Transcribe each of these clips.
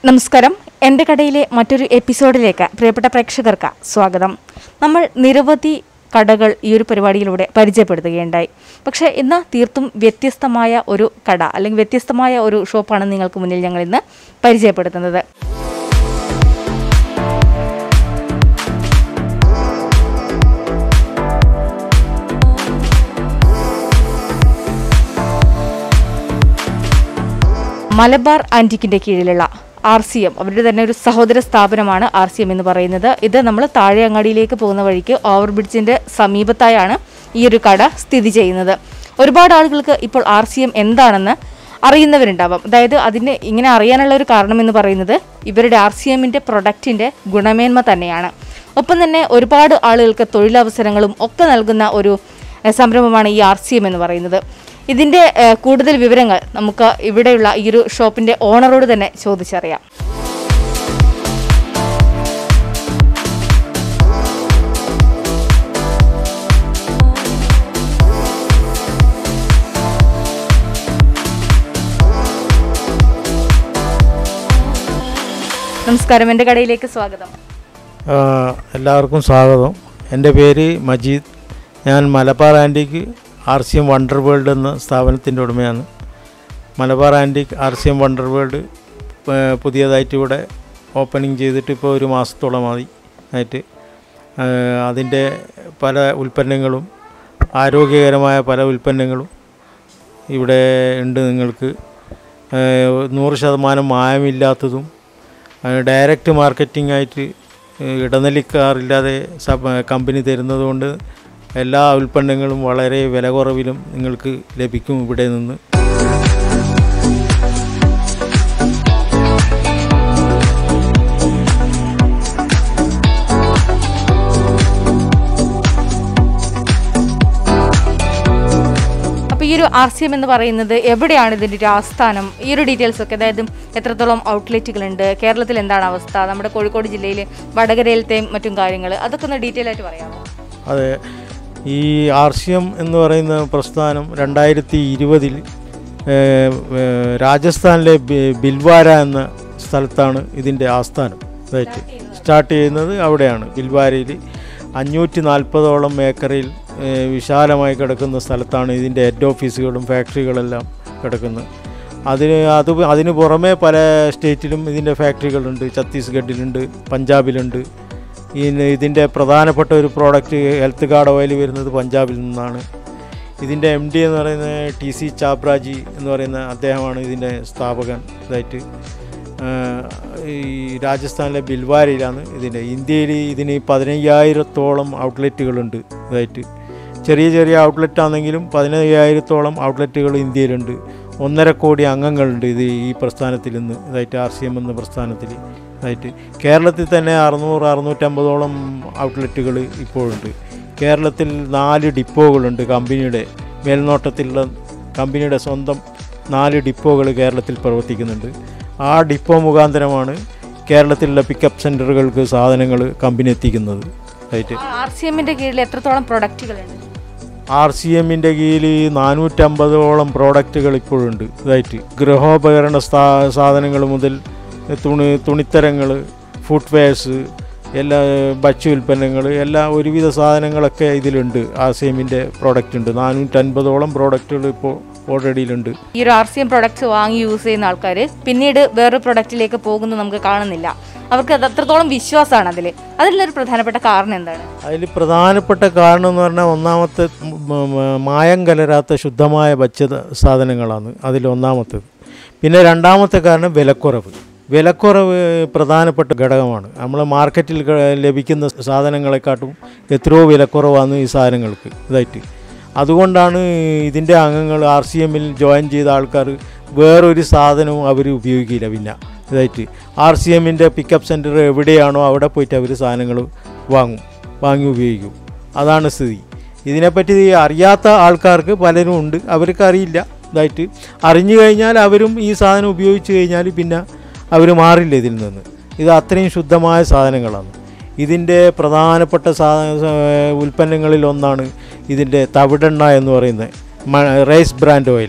നമസ്കാരം എൻ്റെ കടയിലെ മറ്റൊരു എപ്പിസോഡിലേക്ക് പ്രിയപ്പെട്ട പ്രേക്ഷകർക്ക് സ്വാഗതം നമ്മൾ നിരവധി കടകൾ ഈ ഒരു പരിപാടിയിലൂടെ പരിചയപ്പെടുത്തുകയുണ്ടായി പക്ഷേ ഇന്ന് തീർത്തും വ്യത്യസ്തമായ ഒരു കട അല്ലെങ്കിൽ വ്യത്യസ്തമായ ഒരു ഷോപ്പാണ് നിങ്ങൾക്ക് മുന്നിൽ ഞങ്ങൾ ഇന്ന് പരിചയപ്പെടുത്തുന്നത് മലബാർ ആൻറ്റിക്കിൻ്റെ കീഴിലുള്ള ആർ സി എം അവരുടെ തന്നെ ഒരു സഹോദര സ്ഥാപനമാണ് ആർ സി എം എന്ന് പറയുന്നത് ഇത് നമ്മൾ താഴെ അങ്ങാടിയിലേക്ക് പോകുന്ന വഴിക്ക് ഓവർ ബ്രിഡ്ജിൻ്റെ സമീപത്തായാണ് ഈ ഒരു കട സ്ഥിതി ചെയ്യുന്നത് ഒരുപാട് ആളുകൾക്ക് ഇപ്പോൾ ആർ സി എം എന്താണെന്ന് അറിയുന്നവരുണ്ടാവാം അതായത് അതിന് ഇങ്ങനെ അറിയാനുള്ള ഒരു കാരണം എന്ന് പറയുന്നത് ഇവരുടെ ആർ സി എമ്മിൻ്റെ പ്രൊഡക്റ്റിൻ്റെ ഗുണമേന്മ തന്നെയാണ് ഒപ്പം തന്നെ ഒരുപാട് ആളുകൾക്ക് തൊഴിലവസരങ്ങളും ഒക്കെ നൽകുന്ന ഒരു എഹ്, സംരംഭമാണ് ഈ ആർ സി എം എന്ന് പറയുന്നത് ഇതിൻ്റെ ഏഹ്, കൂടുതൽ വിവരങ്ങൾ നമുക്ക് ഇവിടെയുള്ള ഈ ഒരു ഷോപ്പിൻ്റെ ഓണറോട് തന്നെ ചോദിച്ചറിയാം നമസ്കാരം എൻ്റെ കടയിലേക്ക് സ്വാഗതം ആ, എല്ലാവർക്കും സ്വാഗതം എൻ്റെ പേര് മജീദ് ഞാൻ Malabar antique R C M wonder world എന്ന സ്ഥാപനത്തിൻ്റെ ഉടമയാണ് Malabar antique R C M wonder world ഏ, പുതിയതായിട്ട് ഇവിടെ ഓപ്പണിംഗ് ചെയ്തിട്ട് ഇപ്പോൾ ഒരു മാസത്തോളമായി ആയിട്ട് ഏ, അതിൻ്റെ പല ഉൽപ്പന്നങ്ങളും ആരോഗ്യകരമായ പല ഉൽപ്പന്നങ്ങളും ഇവിടെ ഉണ്ട് നിങ്ങൾക്ക് ഏ, നൂറ് ശതമാനം മായമില്ലാത്തതും ഏഹ് ഡയറക്റ്റ് മാർക്കറ്റിംഗ് ആയിട്ട് ഏഹ് ഇടനിലക്കാറില്ലാതെ സബ് കമ്പനി തരുന്നതുകൊണ്ട് എല്ലാ ഉൽപ്പന്നങ്ങളും വളരെ വില കുറവിലും നിങ്ങൾക്ക് ലഭിക്കും ഇവിടെ നിന്ന് അപ്പോൾ ഈ ഒരു ആർ സി എം എന്ന് പറയുന്നത് എവിടെയാണ് ഇതിൻ്റെ ഒരു ആസ്ഥാനം ഈ ഒരു ഡീറ്റെയിൽസ് ഒക്കെ അതായത് എത്രത്തോളം ഔട്ട്ലെറ്റുകളുണ്ട് കേരളത്തിൽ എന്താണ് അവസ്ഥ നമ്മുടെ കോഴിക്കോട് ജില്ലയിൽ വടകരയിലത്തെയും മറ്റും കാര്യങ്ങൾ അതൊക്കെ ഒന്ന് ഡീറ്റെയിൽ ആയിട്ട് പറയാമോ അതെ ഈ ആർ സി എം എന്ന് പറയുന്ന പ്രസ്ഥാനം രണ്ടായിരത്തി ഇരുപതിൽ രാജസ്ഥാനിലെ ബി- ബിൽവാര എന്ന സ്ഥലത്താണ് ഇതിൻ്റെ ആസ്ഥാനം റൈറ്റ് സ്റ്റാർട്ട് ചെയ്യുന്നത് അവിടെയാണ് ബിൽവാരയിൽ അഞ്ഞൂറ്റി നാൽപ്പതോളം ഏക്കറിൽ ഏഹ്, വിശാലമായി കിടക്കുന്ന സ്ഥലത്താണ് ഇതിൻ്റെ ഹെഡ് ഓഫീസുകളും ഫാക്ടറികളെല്ലാം കിടക്കുന്നത് അതിന് അത് അതിന് പുറമെ പല സ്റ്റേറ്റിലും ഇതിൻ്റെ ഫാക്ടറികളുണ്ട് ഛത്തീസ്ഗഡിലുണ്ട് പഞ്ചാബിലുണ്ട് ഈ ഇതിൻ്റെ പ്രധാനപ്പെട്ട ഒരു പ്രോഡക്റ്റ് ഹെൽത്ത് കാർഡ് ഓയിൽ വരുന്നത് പഞ്ചാബിൽ നിന്നാണ് ഇതിൻ്റെ എം ഡി എന്ന് പറയുന്നത് ടി സി ചാബ്രാജി എന്ന് പറയുന്ന അദ്ദേഹമാണ് ഇതിൻ്റെ സ്ഥാപകൻ ഇതായിട്ട് ആഹ് ഈ രാജസ്ഥാനിലെ ബിൽവാരയിലാണ് ഇതിൻ്റെ ഇന്ത്യയിൽ ഇതിന് പതിനയ്യായിരത്തോളം ഔട്ട്ലെറ്റുകളുണ്ട് ഇതായിട്ട് ചെറിയ ചെറിയ ഔട്ട്ലെറ്റ് ആണെങ്കിലും പതിനയ്യായിരത്തോളം ഔട്ട്ലെറ്റുകൾ ഇന്ത്യയിലുണ്ട് ഒന്നര കോടി അംഗങ്ങളുണ്ട് ഇത് ഈ പ്രസ്ഥാനത്തിൽ നിന്ന് ഇതായിട്ട് ആർ സി എം എന്ന പ്രസ്ഥാനത്തിൽ ഇതായിട്ട് കേരളത്തിൽ തന്നെ അറുന്നൂറ് അറുന്നൂറ്റമ്പതോളം ഔട്ട്ലെറ്റുകൾ ഇപ്പോഴുണ്ട് കേരളത്തിൽ നാല് ഡിപ്പോകളുണ്ട് കമ്പനിയുടെ മേൽനോട്ടത്തിലുള്ള കമ്പനിയുടെ സ്വന്തം നാല് ഡിപ്പോകൾ കേരളത്തിൽ പ്രവർത്തിക്കുന്നുണ്ട് ആ ഡിപ്പോ മുഖാന്തരമാണ് കേരളത്തിലുള്ള പിക്കപ്പ് സെൻറ്ററുകൾക്ക് സാധനങ്ങൾ കമ്പനി എത്തിക്കുന്നത് റൈറ്റ് ആർ സി എമ്മിൻ്റെ കീഴിൽ എത്രത്തോളം പ്രൊഡക്റ്റുകളുണ്ട് ആർ സി എമ്മിൻ്റെ കീഴിൽ നാനൂറ്റമ്പതോളം പ്രോഡക്റ്റുകൾ ഇപ്പോഴുണ്ട് ഇതായിട്ട് ഗൃഹോപകരണ സ്ഥാ സാധനങ്ങൾ മുതൽ തുണി തുണിത്തരങ്ങൾ ഫുട്വെയർസ് എല്ലാ ഭക്ഷ്യ ഉൽപ്പന്നങ്ങൾ എല്ലാ ഒരുവിധ സാധനങ്ങളൊക്കെ ഇതിലുണ്ട് ആർ സി എമ്മിൻ്റെ പ്രോഡക്റ്റ് ഉണ്ട് നാനൂറ്റൻപതോളം പ്രോഡക്റ്റുകൾ ഇപ്പോൾ ഓൾറെഡിയിലുണ്ട് ഈ ഒരു ആർ സി എം പ്രൊഡക്ട്സ് വാങ്ങി യൂസ് ചെയ്യുന്ന ആൾക്കാർ പിന്നീട് വേറൊരു പ്രൊഡക്റ്റിലേക്ക് പോകുന്നത് നമുക്ക് കാണുന്നില്ല അവർക്ക് അത് അത്രത്തോളം വിശ്വാസമാണ് അതിൽ അതിലൊരു പ്രധാനപ്പെട്ട കാരണം എന്താണ് അതിൽ പ്രധാനപ്പെട്ട കാരണം എന്ന് പറഞ്ഞാൽ ഒന്നാമത്തെ മ- മ- മായം കലരാത്ത ശുദ്ധമായ ഭക്ഷ്യ സാധനങ്ങളാണ് അതിൽ ഒന്നാമത്തേത് പിന്നെ രണ്ടാമത്തെ കാരണം വിലക്കുറവ് വിലക്കുറവ് പ്രധാനപ്പെട്ട ഘടകമാണ് നമ്മൾ മാർക്കറ്റിൽ ക- ലഭിക്കുന്ന സാധനങ്ങളെക്കാട്ടും എത്രയോ വിലക്കുറവാണ് ഈ സാധനങ്ങൾക്ക് ഇതായിട്ട് അതുകൊണ്ടാണ് ഇതിൻ്റെ അംഗങ്ങൾ ആർ സി എമ്മിൽ ജോയിൻ ചെയ്ത ആൾക്കാർ വേറൊരു സാധനവും അവർ ഉപയോഗിക്കില്ല പിന്നെ ഇതായിട്ട് ആർ സി എമ്മിൻ്റെ പിക്കപ്പ് സെൻറ്റർ എവിടെയാണോ അവിടെ പോയിട്ട് അവർ സാധനങ്ങൾ വാങ്ങും വാങ്ങി ഉപയോഗിക്കും അതാണ് സ്ഥിതി ഇതിനെപ്പറ്റി അറിയാത്ത ആൾക്കാർക്ക് പലരും ഉണ്ട് അവർക്ക് അറിയില്ല ഇതായിട്ട് അറിഞ്ഞു കഴിഞ്ഞാൽ അവരും ഈ സാധനം ഉപയോഗിച്ച് കഴിഞ്ഞാൽ പിന്നെ അവർ മാറില്ല ഇതിൽ നിന്ന് ഇത് അത്രയും ശുദ്ധമായ സാധനങ്ങളാണ് ഇതിൻ്റെ പ്രധാനപ്പെട്ട സാ ഉൽപ്പന്നങ്ങളിൽ ഒന്നാണ് ഇതിൻ്റെ തവിടെണ്ണ എന്ന് പറയുന്നത് മ- റൈസ് ബ്രാൻഡ് ഓയിൽ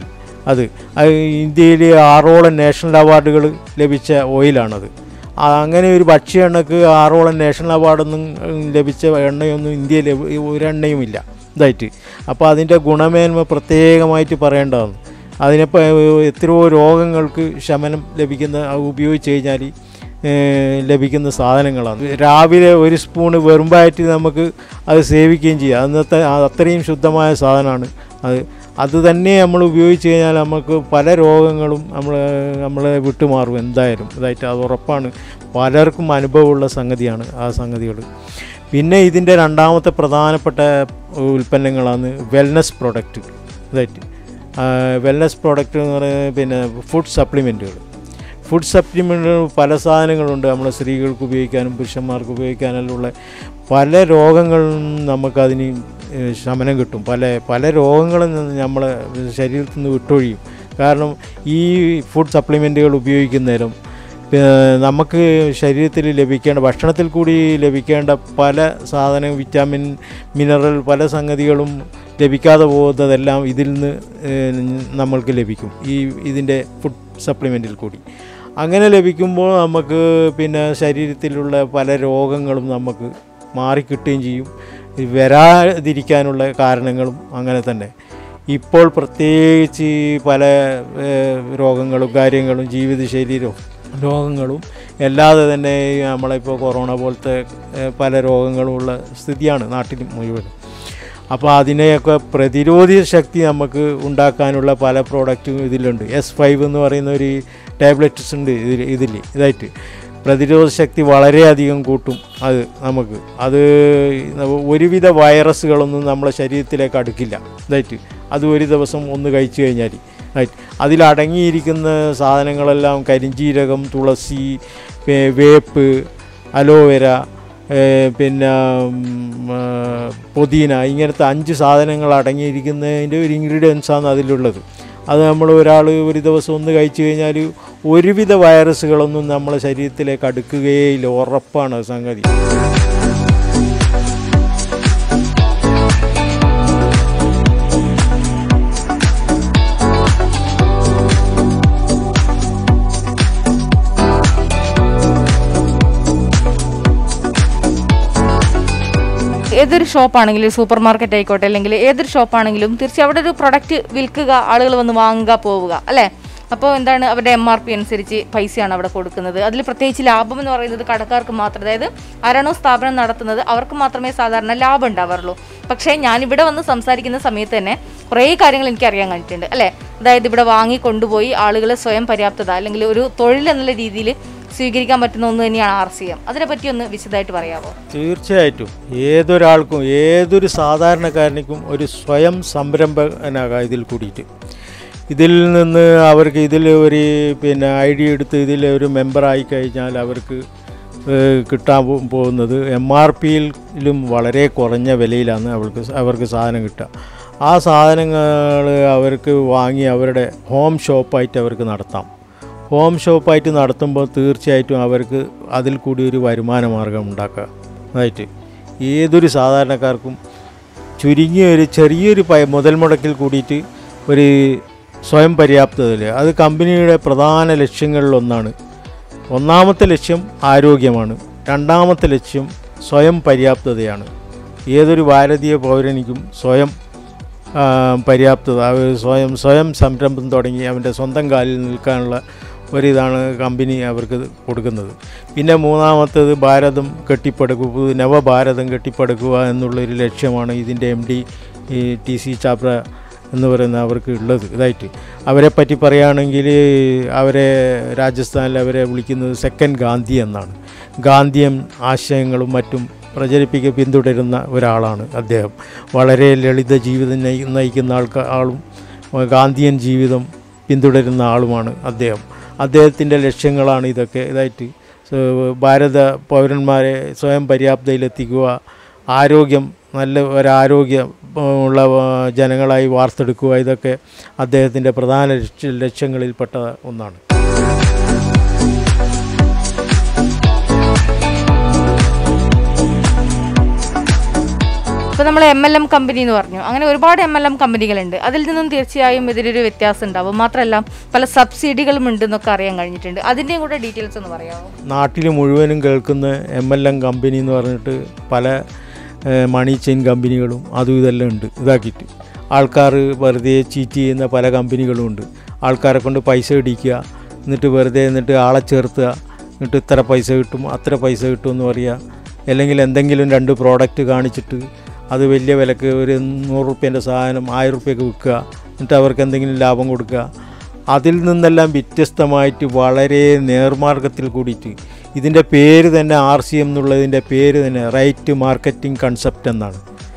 അത് അത് ഇന്ത്യയിൽ ആറോളം നാഷണൽ അവാർഡുകൾ ലഭിച്ച ഓയിലാണത് ആ, അങ്ങനെ ഒരു ഭക്ഷ്യ എണ്ണക്ക് ആറോളം നാഷണൽ അവാർഡൊന്നും ഉം, ലഭിച്ച എണ്ണയൊന്നും ഇന്ത്യയിൽ ഒരു എണ്ണയുമില്ല ഇതായിട്ട് അപ്പോൾ അതിൻ്റെ ഗുണമേന്മ പ്രത്യേകമായിട്ട് പറയേണ്ടതാണ് അതിനിപ്പോൾ എത്രയോ രോഗങ്ങൾക്ക് ശമനം ലഭിക്കുന്ന അത് ഉപയോഗിച്ച് കഴിഞ്ഞാൽ ഏഹ്, ലഭിക്കുന്ന സാധനങ്ങളാണ് രാവിലെ ഒരു സ്പൂണ് വെറുമ്പായിട്ട് നമുക്ക് അത് സേവിക്കുകയും ചെയ്യാം അന്നത്തെ ആ- അത്രയും ശുദ്ധമായ സാധനമാണ് അത് അത് തന്നെ നമ്മൾ ഉപയോഗിച്ച് കഴിഞ്ഞാൽ നമുക്ക് പല രോഗങ്ങളും നമ്മൾ നമ്മളെ വിട്ടുമാറും എന്തായാലും ഇതായിട്ട് അത് ഉറപ്പാണ് പലർക്കും അനുഭവമുള്ള സംഗതിയാണ് ആ സംഗതികൾ പിന്നെ ഇതിൻ്റെ രണ്ടാമത്തെ പ്രധാനപ്പെട്ട ഉൽപ്പന്നങ്ങളാണ് വെൽനസ് പ്രോഡക്റ്റ് ഇതായിട്ട് വെൽനസ് പ്രോഡക്റ്റ് എന്ന് പറയുന്നത് പിന്നെ ഫുഡ് സപ്ലിമെൻറ്റുകൾ ഫുഡ് സപ്ലിമെൻറ്റുകൾ പല സാധനങ്ങളുണ്ട് നമ്മൾ സ്ത്രീകൾക്ക് ഉപയോഗിക്കാനും പുരുഷന്മാർക്ക് ഉപയോഗിക്കാനെല്ലാം ഉള്ള പല രോഗങ്ങളും നമുക്കതിന് ഏഹ്, ശമനം കിട്ടും പല പല രോഗങ്ങളിൽ നിന്ന് നമ്മളെ ശരീരത്തിൽ നിന്ന് വിട്ടൊഴിയും കാരണം ഈ ഫുഡ് സപ്ലിമെൻറ്റുകൾ ഉപയോഗിക്കുന്നേരം പിന്നെ നമുക്ക് ശരീരത്തിൽ ലഭിക്കേണ്ട ഭക്ഷണത്തിൽ കൂടി ലഭിക്കേണ്ട പല സാധനം വിറ്റാമിൻ മിനറൽ പല സംഗതികളും ലഭിക്കാതെ പോകുന്നതെല്ലാം ഇതിൽ നിന്ന് ഏഹ്, നമ്മൾക്ക് ലഭിക്കും ഈ ഇതിൻ്റെ ഫുഡ് സപ്ലിമെൻറ്റിൽ കൂടി അങ്ങനെ ലഭിക്കുമ്പോൾ നമുക്ക് പിന്നെ ശരീരത്തിലുള്ള പല രോഗങ്ങളും നമുക്ക് മാറിക്കിട്ടുകയും ചെയ്യും ഇത് വരാതിരിക്കാനുള്ള കാരണങ്ങളും അങ്ങനെ തന്നെ ഇപ്പോൾ പ്രത്യേകിച്ച് ഈ പല ഏഹ്, രോഗങ്ങളും കാര്യങ്ങളും ജീവിതശൈലി രോ- രോഗങ്ങളും അല്ലാതെ തന്നെ ഈ നമ്മളിപ്പോൾ കൊറോണ പോലത്തെ ഏഹ്, പല രോഗങ്ങളുമുള്ള സ്ഥിതിയാണ് നാട്ടിൽ മുഴുവൻ അപ്പോൾ അതിനെയൊക്കെ പ്രതിരോധി ശക്തി നമുക്ക് ഉണ്ടാക്കാനുള്ള പല പ്രോഡക്റ്റും ഇതിലുണ്ട് എസ് ഫൈവ് എന്ന് പറയുന്ന ഒരു ടാബ്ലറ്റ്സ് ഉണ്ട് ഇതിൽ ഇതിൽ ഇതായിട്ട് പ്രതിരോധ ശക്തി വളരെയധികം കൂട്ടും അത് നമുക്ക് അത് ഒരുവിധ വൈറസുകളൊന്നും നമ്മളെ ശരീരത്തിലേക്ക് അടുക്കില്ല ഇതായിട്ട് അത് ഒരു ദിവസം ഒന്ന് കഴിച്ചു കഴിഞ്ഞാൽ റൈറ്റ് അതിലടങ്ങിയിരിക്കുന്ന സാധനങ്ങളെല്ലാം കരിഞ്ജീരകം തുളസി വേ- വേപ്പ് അലോവേര ഏഹ് പിന്നെ ഉം, ആ, പുതിന ഇങ്ങനത്തെ അഞ്ച് സാധനങ്ങൾ അടങ്ങിയിരിക്കുന്നതിൻ്റെ ഒരു ഇൻഗ്രീഡിയൻസാണ് അതിലുള്ളത് അത് നമ്മൾ ഒരാൾ ഒരു ദിവസം ഒന്ന് കഴിച്ചു കഴിഞ്ഞാൽ ഒരുവിധ വൈറസുകളൊന്നും നമ്മളെ ശരീരത്തിലേക്ക് അടുക്കുകയില്ല ഉറപ്പാണ് അത് സംഗതി ഏതൊരു ഷോപ്പാണെങ്കിലും സൂപ്പർ മാർക്കറ്റ് ആയിക്കോട്ടെ അല്ലെങ്കിൽ ഏതൊരു ഷോപ്പാണെങ്കിലും തീർച്ചയായും അവിടെ ഒരു പ്രൊഡക്റ്റ് വിൽക്കുക ആളുകൾ വന്ന് വാങ്ങുക പോവുക അല്ലേ അപ്പോൾ എന്താണ് അവരുടെ എം ആർ പി അനുസരിച്ച് പൈസയാണ് അവിടെ കൊടുക്കുന്നത് അതിൽ പ്രത്യേകിച്ച് ലാഭം എന്ന് പറയുന്നത് കടക്കാർക്ക് മാത്രം അതായത് ആരാണോ സ്ഥാപനം നടത്തുന്നത് അവർക്ക് മാത്രമേ സാധാരണ ലാഭം ഉണ്ടാവാറുള്ളൂ പക്ഷേ ഞാനിവിടെ വന്ന് സംസാരിക്കുന്ന സമയത്ത് തന്നെ കുറേ കാര്യങ്ങൾ എനിക്ക് അറിയാൻ കഴിഞ്ഞിട്ടുണ്ട് അല്ലേ അതായത് ഇവിടെ വാങ്ങി കൊണ്ടുപോയി ആളുകളെ സ്വയം പര്യാപ്തത അല്ലെങ്കിൽ ഒരു തൊഴിൽ എന്നുള്ള രീതിയിൽ സ്വീകരിക്കാൻ പറ്റുന്ന ഒന്ന് തന്നെയാണ് ആർ സി എം അതിനെപ്പറ്റി ഒന്ന് വിശദമായിട്ട് പറയാമോ തീർച്ചയായിട്ടും ഏതൊരാൾക്കും ഏതൊരു സാധാരണക്കാരനും ഒരു സ്വയം സംരംഭകനാകാം ഇതിൽ കൂടിയിട്ട് ഇതിൽ നിന്ന് അവർക്ക് ഇതിൽ ഒരു പിന്നെ ഐ ഡി എടുത്ത് ഇതിൽ ഒരു മെമ്പറായി കഴിഞ്ഞാൽ അവർക്ക് ഏഹ്, കിട്ടാൻ പോ- പോകുന്നത് എം ആർ പിയിലും വളരെ കുറഞ്ഞ വിലയിലാണ് അവർക്ക് സ- അവർക്ക് സാധനം കിട്ടുക ആ സാധനങ്ങൾ അവർക്ക് വാങ്ങി അവരുടെ ഹോം ഷോപ്പായിട്ട് അവർക്ക് നടത്താം ഹോം ഷോപ്പായിട്ട് നടത്തുമ്പോൾ തീർച്ചയായിട്ടും അവർക്ക് അതിൽ കൂടി ഒരു വരുമാന മാർഗം ഉണ്ടാക്കുക അതായിട്ട് ഏതൊരു സാധാരണക്കാർക്കും ചുരുങ്ങിയ ഒരു ചെറിയൊരു പ മുതൽ മുടക്കിൽ കൂടിയിട്ട് ഒരു സ്വയം പര്യാപ്തതയിൽ അത് കമ്പനിയുടെ പ്രധാന ലക്ഷ്യങ്ങളിലൊന്നാണ് ഒന്നാമത്തെ ലക്ഷ്യം ആരോഗ്യമാണ് രണ്ടാമത്തെ ലക്ഷ്യം സ്വയം പര്യാപ്തതയാണ് ഏതൊരു ഭാരതീയ പൗരനിക്കും സ്വയം ആ, പര്യാപ്തത അവർ സ്വയം സ്വയം സംരംഭം തുടങ്ങി അവൻ്റെ സ്വന്തം കാലിൽ നിൽക്കാനുള്ള ഒരിതാണ് കമ്പനി അവർക്ക് കൊടുക്കുന്നത് പിന്നെ മൂന്നാമത്തേത് ഭാരതം കെട്ടിപ്പടുക്കുക നവഭാരതം കെട്ടിപ്പടുക്കുക എന്നുള്ളൊരു ലക്ഷ്യമാണ് ഇതിൻ്റെ M D E T C ചാപ്ര എന്ന് പറയുന്ന അവർക്ക് ഉള്ളത് ഇതായിട്ട് അവരെ പറ്റി പറയുകയാണെങ്കിൽ അവരെ രാജസ്ഥാനിൽ അവരെ വിളിക്കുന്നത് സെക്കൻഡ് ഗാന്ധി എന്നാണ് ഗാന്ധിയൻ ആശയങ്ങളും മറ്റും പ്രചരിപ്പിക്കുക പിന്തുടരുന്ന ഒരാളാണ് അദ്ദേഹം വളരെ ലളിത ജീവിതം നയി- നയിക്കുന്ന ആൾക്കാ ആളും ഗാന്ധിയൻ ജീവിതം പിന്തുടരുന്ന ആളുമാണ് അദ്ദേഹം അദ്ദേഹത്തിൻ്റെ ലക്ഷ്യങ്ങളാണ് ഇതൊക്കെ ഇതായിട്ട് സോ- ഭാരത പൗരന്മാരെ സ്വയം പര്യാപ്തയിലെത്തിക്കുക ആരോഗ്യം നല്ല ഒരാരോഗ്യം ഏഹ്, ഉള്ള ഏഹ്, ജനങ്ങളായി വാർത്തെടുക്കുക ഇതൊക്കെ അദ്ദേഹത്തിൻ്റെ പ്രധാന ലക്ഷ്യ ലക്ഷ്യങ്ങളിൽപ്പെട്ട ഒന്നാണ് ഇപ്പൊ ഇപ്പോൾ നമ്മൾ എം എൽ എം കമ്പനി എന്ന് പറഞ്ഞു അങ്ങനെ ഒരുപാട് എം എൽ എം കമ്പനികളുണ്ട് അതിൽ നിന്നും തീർച്ചയായും ഇതിലൊരു വ്യത്യാസം ഉണ്ടാവും മാത്രമല്ല പല സബ്സിഡികളും ഉണ്ടെന്നൊക്കെ അറിയാൻ കഴിഞ്ഞിട്ടുണ്ട് അതിൻ്റെയും കൂടെ ഡീറ്റെയിൽസ് ഒന്ന് പറയാമോ നാട്ടിൽ മുഴുവനും കേൾക്കുന്ന എം എൽ എം കമ്പനി എന്ന് പറഞ്ഞിട്ട് പല ഏഹ്, മണി ചെയിൻ കമ്പനികളും അതും ഇതെല്ലാം ഉണ്ട് ഇതാക്കിയിട്ട് ആൾക്കാർ വെറുതെ ചീറ്റ് ചെയ്യുന്ന പല കമ്പനികളും ഉണ്ട് ആൾക്കാരെ കൊണ്ട് പൈസ ഇടിക്കുക എന്നിട്ട് വെറുതെ എന്നിട്ട് ആളെ ചേർത്തുക എന്നിട്ട് ഇത്ര പൈസ കിട്ടും അത്ര പൈസ കിട്ടും എന്ന് പറയുക അല്ലെങ്കിൽ എന്തെങ്കിലും രണ്ട് പ്രോഡക്റ്റ് കാണിച്ചിട്ട് അത് വലിയ വിലക്ക് ഒരു നൂറ് റുപ്യേൻ്റെ സാധനം ആയിരം റുപ്യക്ക് വിൽക്കുക എന്നിട്ട് അവർക്ക് എന്തെങ്കിലും ലാഭം കൊടുക്കുക അതിൽ നിന്നെല്ലാം വ്യത്യസ്തമായിട്ട് വളരെ നേർമാർഗത്തിൽ കൂടിയിട്ട് ഇതിൻ്റെ പേര് തന്നെ ആർ സി എം എന്നുള്ളതിൻ്റെ പേര് തന്നെ റൈറ്റ് മാർക്കറ്റിംഗ് കൺസെപ്റ്റ് എന്നാണ്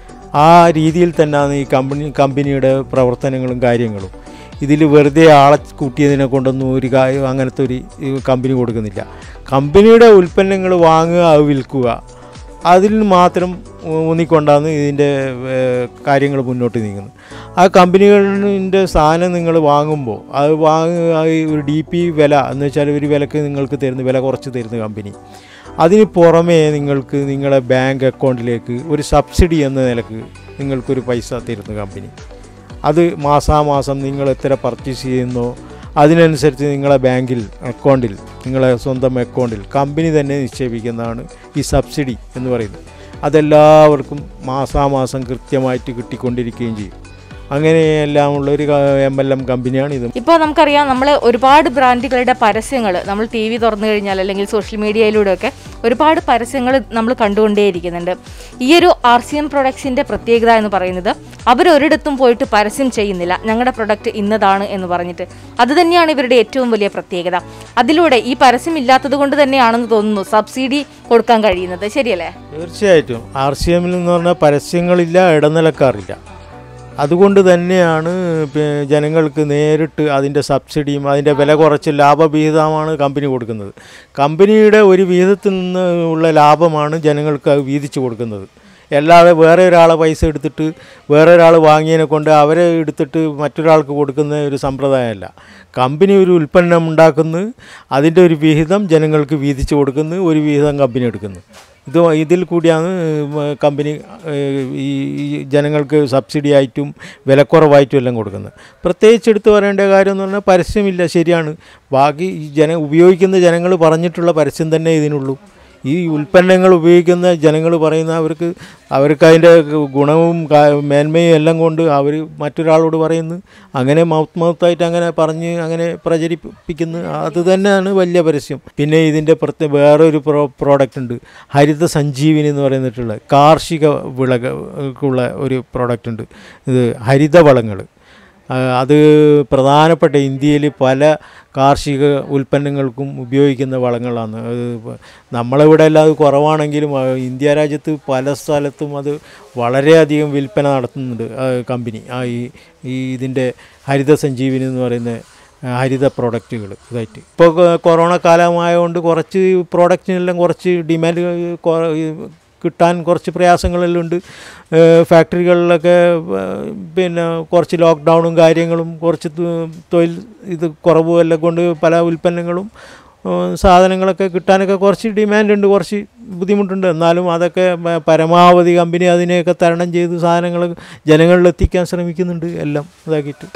ആ രീതിയിൽ തന്നെയാണ് ഈ കമ്പനി കമ്പനിയുടെ പ്രവർത്തനങ്ങളും കാര്യങ്ങളും ഇതിൽ വെറുതെ ആളെ കൂട്ടിയതിനെ കൊണ്ടൊന്നും ഒരു കാര്യം അങ്ങനത്തെ ഒരു ഈ കമ്പനി കൊടുക്കുന്നില്ല കമ്പനിയുടെ ഉൽപ്പന്നങ്ങൾ വാങ്ങുക അത് വിൽക്കുക അതിൽ മാത്രം ഊന്നിക്കൊണ്ടാണ് ഇതിൻ്റെ കാര്യങ്ങൾ മുന്നോട്ട് നീങ്ങുന്നത് ആ കമ്പനികളിൻ്റെ സാധനം നിങ്ങൾ വാങ്ങുമ്പോൾ അത് വാങ്ങുക ഒരു ഡി പി വില എന്ന് വെച്ചാൽ ഒരു വിലക്ക് നിങ്ങൾക്ക് തരുന്ന വില കുറച്ച് തരുന്ന കമ്പനി അതിന് പുറമേ നിങ്ങൾക്ക് നിങ്ങളെ ബാങ്ക് അക്കൗണ്ടിലേക്ക് ഒരു സബ്സിഡി എന്ന നിലക്ക് നിങ്ങൾക്കൊരു പൈസ തരുന്ന കമ്പനി അത് മാസാമാസം നിങ്ങൾ എത്ര പർച്ചേസ് ചെയ്യുന്നോ അതിനനുസരിച്ച് നിങ്ങളെ ബാങ്കിൽ അക്കൗണ്ടിൽ നിങ്ങളെ സ്വന്തം അക്കൗണ്ടിൽ കമ്പനി തന്നെ നിക്ഷേപിക്കുന്നതാണ് ഈ സബ്സിഡി എന്ന് പറയുന്നത് അതെല്ലാവർക്കും മാസാമാസം കൃത്യമായിട്ട് കിട്ടിക്കൊണ്ടിരിക്കുകയും ചെയ്യും അങ്ങനെയെല്ലാമുള്ള ഒരു എം എൽ എം കമ്പനിയാണ് ഇത് ഇപ്പോൾ നമുക്കറിയാം നമ്മൾ ഒരുപാട് ബ്രാൻഡുകളുടെ പരസ്യങ്ങൾ നമ്മൾ ടി വി തുറന്നു കഴിഞ്ഞാൽ അല്ലെങ്കിൽ സോഷ്യൽ മീഡിയയിലൂടെയൊക്കെ ഒരുപാട് പരസ്യങ്ങൾ നമ്മൾ കണ്ടുകൊണ്ടേയിരിക്കുന്നുണ്ട് ഈ ഒരു ആർ സി എം പ്രൊഡക്ട്സിൻ്റെ പ്രത്യേകത എന്ന് പറയുന്നത് അവരൊരിടത്തും പോയിട്ട് പരസ്യം ചെയ്യുന്നില്ല ഞങ്ങളുടെ പ്രൊഡക്റ്റ് ഇന്നതാണ് എന്ന് പറഞ്ഞിട്ട് അത് തന്നെയാണ് ഇവരുടെ ഏറ്റവും വലിയ പ്രത്യേകത അതിലൂടെ ഈ പരസ്യം ഇല്ലാത്തത് കൊണ്ട് തന്നെയാണെന്ന് തോന്നുന്നു സബ്സിഡി കൊടുക്കാൻ കഴിയുന്നത് ശരിയല്ലേ തീർച്ചയായിട്ടും ആർ സി എമ്മിൽ എന്ന് പറഞ്ഞാൽ പരസ്യങ്ങളില്ല ഇടനിലക്കാറില്ല അതുകൊണ്ട് തന്നെയാണ് പി- ജനങ്ങൾക്ക് നേരിട്ട് അതിൻ്റെ സബ്സിഡിയും അതിൻ്റെ വില കുറച്ച് ലാഭവിഹിതമാണ് കമ്പനി കൊടുക്കുന്നത് കമ്പനിയുടെ ഒരു വിഹിതത്തിൽ നിന്ന് ഉള്ള ലാഭമാണ് ജനങ്ങൾക്ക് അത് വീതിച്ചു കൊടുക്കുന്നത് അല്ലാതെ വേറെ ഒരാളെ പൈസ എടുത്തിട്ട് വേറെ ഒരാൾ വാങ്ങിയതിനെ കൊണ്ട് അവരെ എടുത്തിട്ട് മറ്റൊരാൾക്ക് കൊടുക്കുന്ന ഒരു സമ്പ്രദായമല്ല കമ്പനി ഒരു ഉൽപ്പന്നം ഉണ്ടാക്കുന്നു അതിൻ്റെ ഒരു വിഹിതം ജനങ്ങൾക്ക് വീതിച്ചു കൊടുക്കുന്നു ഒരു വിഹിതം കമ്പനി എടുക്കുന്നു ഇത് ഇതിൽ കൂടിയാണ് കമ്പനി ഏഹ്, ഈ ഈ ജനങ്ങൾക്ക് സബ്സിഡി ആയിട്ടും വിലക്കുറവായിട്ടും എല്ലാം കൊടുക്കുന്നത് പ്രത്യേകിച്ച് എടുത്തു പറയേണ്ട കാര്യം എന്ന് പറഞ്ഞാൽ പരസ്യമില്ല ശരിയാണ് ബാക്കി ഈ ജന ഉപയോഗിക്കുന്ന ജനങ്ങൾ പറഞ്ഞിട്ടുള്ള പരസ്യം തന്നെ ഇതിനുള്ളൂ ഈ ഉൽപ്പന്നങ്ങൾ ഉപയോഗിക്കുന്ന ജനങ്ങൾ പറയുന്ന അവർക്ക് അവർക്ക് അതിൻ്റെ ഗുണവും കാ- മേന്മയും എല്ലാം കൊണ്ട് അവർ മറ്റൊരാളോട് പറയുന്നു അങ്ങനെ മൗത്ത് മൗത്തായിട്ട് അങ്ങനെ പറഞ്ഞ് അങ്ങനെ പ്രചരിപ്പിക്കുന്നു അത് തന്നെയാണ് വലിയ പരസ്യം പിന്നെ ഇതിൻ്റെ പ്രത്യേക വേറൊരു പ്രോ പ്രോഡക്റ്റ് ഉണ്ട് ഹരിത സഞ്ജീവിനി എന്ന് പറയുന്നിട്ടുള്ള കാർഷിക വിളകൾക്കുള്ള ഒരു പ്രോഡക്റ്റ് ഉണ്ട് ഇത് ഹരിതവളങ്ങൾ ആ, അത് പ്രധാനപ്പെട്ട ഇന്ത്യയിൽ പല കാർഷിക ഉൽപ്പന്നങ്ങൾക്കും ഉപയോഗിക്കുന്ന വളങ്ങളാണ് അത് പ- നമ്മളിവിടെ എല്ലാം അത് കുറവാണെങ്കിലും ആ, ഇന്ത്യ രാജ്യത്ത് പല സ്ഥലത്തും അത് വളരെയധികം വിൽപ്പന നടത്തുന്നുണ്ട് ആ കമ്പനി ആ ഈ ഈ ഇതിൻ്റെ ഹരിത സഞ്ജീവിനി എന്ന് പറയുന്ന ആ, ഹരിത പ്രോഡക്റ്റുകൾ ഇതായിട്ട് ഇപ്പോൾ കൊറോണ കാലമായതുകൊണ്ട് കുറച്ച് പ്രോഡക്റ്റിനെല്ലാം കുറച്ച് ഡിമാൻഡ് കൊ- ഈ കിട്ടാൻ കുറച്ച് പ്രയാസങ്ങളെല്ലാം ഉണ്ട് ഏഹ് ഫാക്ടറികളിലൊക്കെ ഏഹ് പിന്നെ കുറച്ച് ലോക്ക്ഡൗണും കാര്യങ്ങളും കുറച്ച് തു- തൊഴിൽ ഇത് കുറവും എല്ലാം കൊണ്ട് പല ഉൽപ്പന്നങ്ങളും ഏഹ് സാധനങ്ങളൊക്കെ കിട്ടാനൊക്കെ കുറച്ച് ഡിമാൻഡ് ഉണ്ട് കുറച്ച് ബുദ്ധിമുട്ടുണ്ട് എന്നാലും അതൊക്കെ പ- പരമാവധി കമ്പനി അതിനെയൊക്കെ തരണം ചെയ്ത് സാധനങ്ങൾ ജനങ്ങളിൽ എത്തിക്കാൻ ശ്രമിക്കുന്നുണ്ട് എല്ലാം ഇതാക്കിയിട്ട്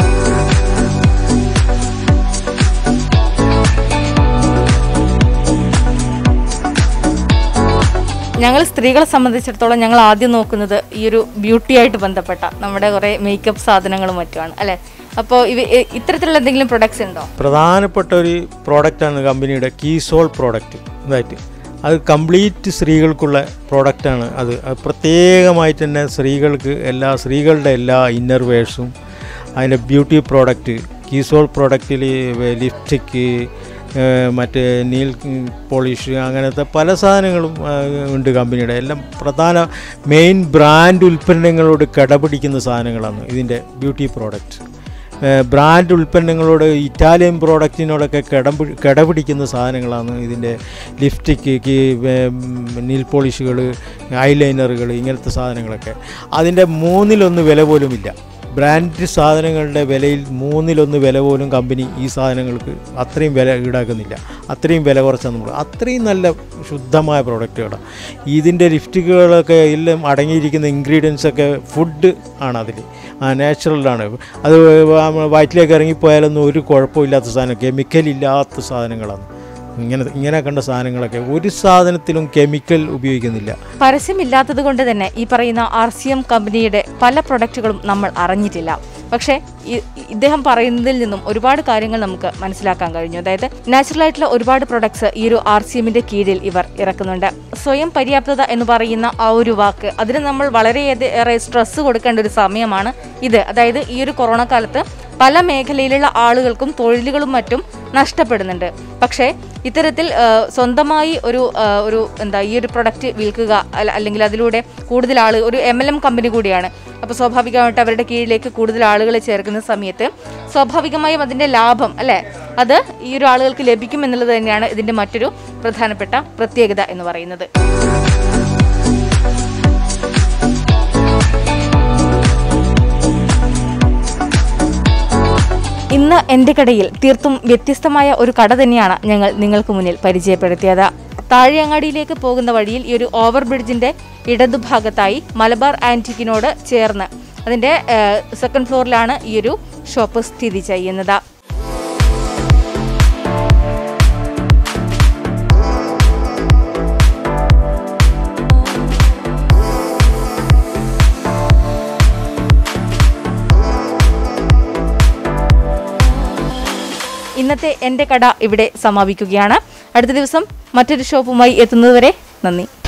ഞങ്ങൾ സ്ത്രീകളെ സംബന്ധിച്ചിടത്തോളം ഞങ്ങൾ ആദ്യം നോക്കുന്നത് ഈ ഒരു ബ്യൂട്ടി ആയിട്ട് ബന്ധപ്പെട്ട നമ്മുടെ കുറേ മേക്കപ്പ് സാധനങ്ങളും മറ്റുമാണ് അല്ലേ അപ്പോൾ ഇവ ഇ- ഇത്തരത്തിലുള്ള എന്തെങ്കിലും പ്രൊഡക്ട്സ് ഉണ്ടോ പ്രധാനപ്പെട്ട ഒരു പ്രോഡക്റ്റാണ് കമ്പനിയുടെ കീസോൾ പ്രോഡക്റ്റ് ഇതായിട്ട് അത് കംപ്ലീറ്റ് സ്ത്രീകൾക്കുള്ള പ്രോഡക്റ്റാണ് അത് അത് പ്രത്യേകമായിട്ട് തന്നെ സ്ത്രീകൾക്ക് എല്ലാ സ്ത്രീകളുടെ എല്ലാ ഇന്നർ വേഴ്സും അതിൻ്റെ ബ്യൂട്ടി പ്രോഡക്റ്റ് കീസോൾ പ്രോഡക്റ്റിൽ ലിപ്സ്റ്റിക്ക് മറ്റേ നീൽ പോളിഷ് അങ്ങനത്തെ പല സാധനങ്ങളും ആ, ഉണ്ട് കമ്പനിയുടെ എല്ലാം പ്രധാന മെയിൻ ബ്രാൻഡ് ഉൽപ്പന്നങ്ങളോട് കിടപിടിക്കുന്ന സാധനങ്ങളാണ് ഇതിൻ്റെ ബ്യൂട്ടി പ്രോഡക്റ്റ് ഏഹ് ബ്രാൻഡ് ഉൽപ്പന്നങ്ങളോട് ഇറ്റാലിയൻ പ്രോഡക്റ്റിനോടൊക്കെ കിടമ്പി കിടപിടിക്കുന്ന സാധനങ്ങളാണ് ഇതിൻ്റെ ലിപ്സ്റ്റിക്ക് നീൽ പോളിഷുകൾ ഐലൈനറുകൾ ഇങ്ങനത്തെ സാധനങ്ങളൊക്കെ അതിൻ്റെ മൂന്നിലൊന്ന് വില പോലുമില്ല ബ്രാൻഡ് സാധനങ്ങളുടെ വിലയിൽ മൂന്നിലൊന്ന് വില പോലും കമ്പനി ഈ സാധനങ്ങൾക്ക് അത്രയും വില ഈടാക്കുന്നില്ല അത്രയും വില കുറച്ചാണ് നമ്മൾ അത്രയും നല്ല ശുദ്ധമായ പ്രോഡക്റ്റുകളാണ് ഇതിൻ്റെ ലിഫ്റ്റുകളൊക്കെ എല്ലാം അടങ്ങിയിരിക്കുന്ന ഇൻഗ്രീഡിയൻസ് ഒക്കെ ഫുഡ് ആണ് അതിൽ ആ നാച്ചുറലാണ് അത് വയറ്റിലേക്ക് ഇറങ്ങിപ്പോയാലൊന്നും ഒരു കുഴപ്പമില്ലാത്ത സാധനം കെമിക്കൽ ഇല്ലാത്ത സാധനങ്ങളാണ് ഇങ്ങനെ ഇങ്ങനെ കണ്ട സാധനങ്ങളൊക്കെ ഒരു സാധനത്തിലും കെമിക്കൽ ഉപയോഗിക്കുന്നില്ല പരസ്യമില്ലാത്തത് കൊണ്ട് തന്നെ ഈ പറയുന്ന ആർ സി എം കമ്പനിയുടെ പല പ്രൊഡക്റ്റുകളും നമ്മൾ അറിഞ്ഞിട്ടില്ല പക്ഷേ ഈ- ഇദ്ദേഹം പറയുന്നതിൽ നിന്നും ഒരുപാട് കാര്യങ്ങൾ നമുക്ക് മനസ്സിലാക്കാൻ കഴിഞ്ഞു അതായത് നാച്ചുറൽ ആയിട്ടുള്ള ഒരുപാട് പ്രൊഡക്ട്സ് ഈ ഒരു ആർ സി എമ്മിന്റെ കീഴിൽ ഇവർ ഇറക്കുന്നുണ്ട് സ്വയം പര്യാപ്തത എന്ന് പറയുന്ന ആ ഒരു വാക്ക് അതിന് നമ്മൾ വളരെയേറെ സ്ട്രെസ് കൊടുക്കേണ്ട ഒരു സമയമാണ് ഇത് അതായത് ഈ ഒരു കൊറോണ കാലത്ത് പല മേഖലയിലുള്ള ആളുകൾക്കും തൊഴിലുകളും മറ്റും നഷ്ടപ്പെടുന്നുണ്ട് പക്ഷേ ഇത്തരത്തിൽ ആ, സ്വന്തമായി ഒരു ആ, ഒരു എന്താ ഈ ഒരു പ്രൊഡക്റ്റ് വിൽക്കുക അല്ല- അല്ലെങ്കിൽ അതിലൂടെ കൂടുതൽ ആൾ ഒരു എം എൽ എം കമ്പനി കൂടിയാണ് അപ്പോൾ സ്വാഭാവികമായിട്ട് അവരുടെ കീഴിലേക്ക് കൂടുതൽ ആളുകളെ ചേർക്കുന്ന സമയത്ത് സ്വാഭാവികമായും അതിൻ്റെ ലാഭം അല്ലേ അത് ഈ ഒരു ആളുകൾക്ക് ലഭിക്കും എന്നുള്ളത് തന്നെയാണ് ഇതിൻ്റെ മറ്റൊരു പ്രധാനപ്പെട്ട പ്രത്യേകത എന്ന് പറയുന്നത് ഇന്ന് എൻ്റെ കടയിൽ തീർത്തും വ്യത്യസ്തമായ ഒരു കട തന്നെയാണ് ഞങ്ങൾ നിങ്ങൾക്ക് മുന്നിൽ പരിചയപ്പെടുത്തിയത് താഴെയങ്ങാടിയിലേക്ക് പോകുന്ന വഴിയിൽ ഈ ഒരു ഓവർ ബ്രിഡ്ജിന്റെ ഇടതുഭാഗത്തായി മലബാർ ആന്റിക്കിനോട് ചേർന്ന് അതിന്റെ സെക്കൻഡ് ഫ്ലോറിലാണ് ഈ ഒരു ഷോപ്പ് സ്ഥിതി ചെയ്യുന്നത് ഇന്നത്തെ എൻ്റെ കട ഇവിടെ സമാപിക്കുകയാണ് അടുത്ത ദിവസം മറ്റൊരു ഷോപ്പുമായി എത്തുന്നതുവരെ നന്ദി